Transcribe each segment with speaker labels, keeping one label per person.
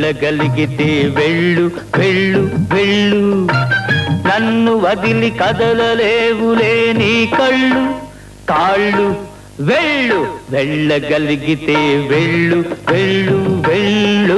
Speaker 1: వెళ్ళగలిగితే వెళ్ళు వెళ్ళు వెళ్ళు నన్ను వదిలి కదలలేవులే నీ కళ్ళు కాళ్ళు వెళ్ళు వెళ్ళగలిగితే వెళ్ళు వెళ్ళు వెళ్ళు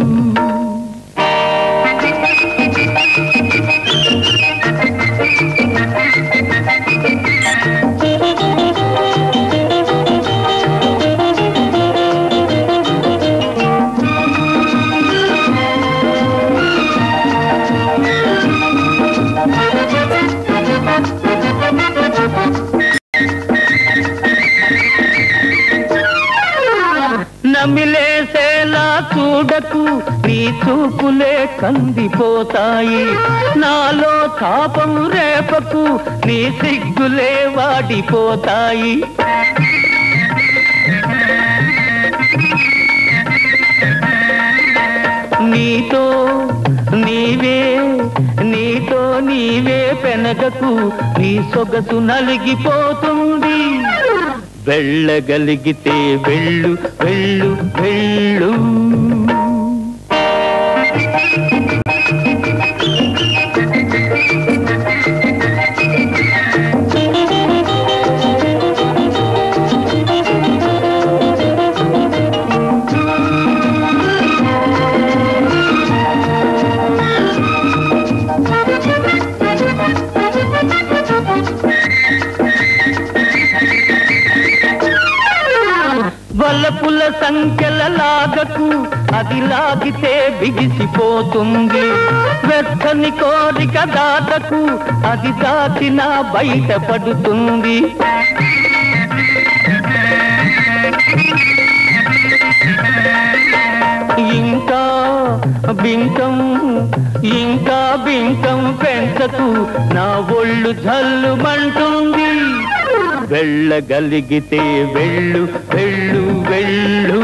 Speaker 1: నమిలేసేలా చూడకు నీ చూపులే కందిపోతాయి నాలో తాపం రేపకు నీ సిగ్గులే వాడిపోతాయి నీతో నీవే నీతో నీవే పెనగకు నీ సొగసు నలిగిపోతుంది వెళ్ళగలిగితే వెళ్ళు వెళ్ళు వెళ్ళు వలపుల సంఖ్యల లాగకు అది లాగితే బిగిసిపోతుంది వెచ్చని కోరిక దాటకు అది దాటినా బయటపడుతుంది ఇంకా బింకం ఇంకా బింకం పెంచకు నా ఒళ్ళు జల్లుమంటుంది వెళ్ళగలిగితే వెళ్ళు వెళ్ళు వెళ్ళు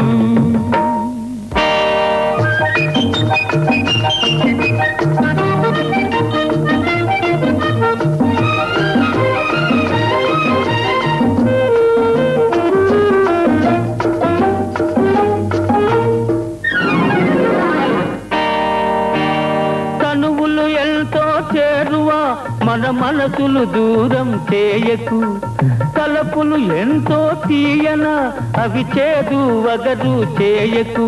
Speaker 1: కనువులు ఎంతో చేరువ మన మనసులు దూరం చేయకు తలపులు ఎంతో తీయన అవి చేదు వగరు చేయకు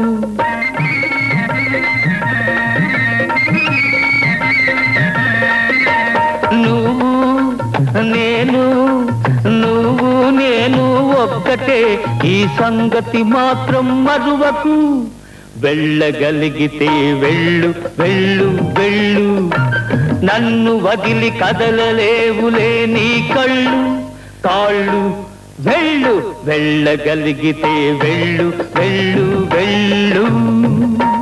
Speaker 1: నువ్వు నేను నువ్వు నేను ఒక్కటే ఈ సంగతి మాత్రం మరువకు వెళ్ళగలిగితే వెళ్ళు వెళ్ళు వెళ్ళు నన్ను వదిలి కదలలేవులే నీ కళ్ళు కాళ్ళు వెళ్ళు వెళ్ళగలిగితే వెళ్ళు వెళ్ళు వెళ్ళు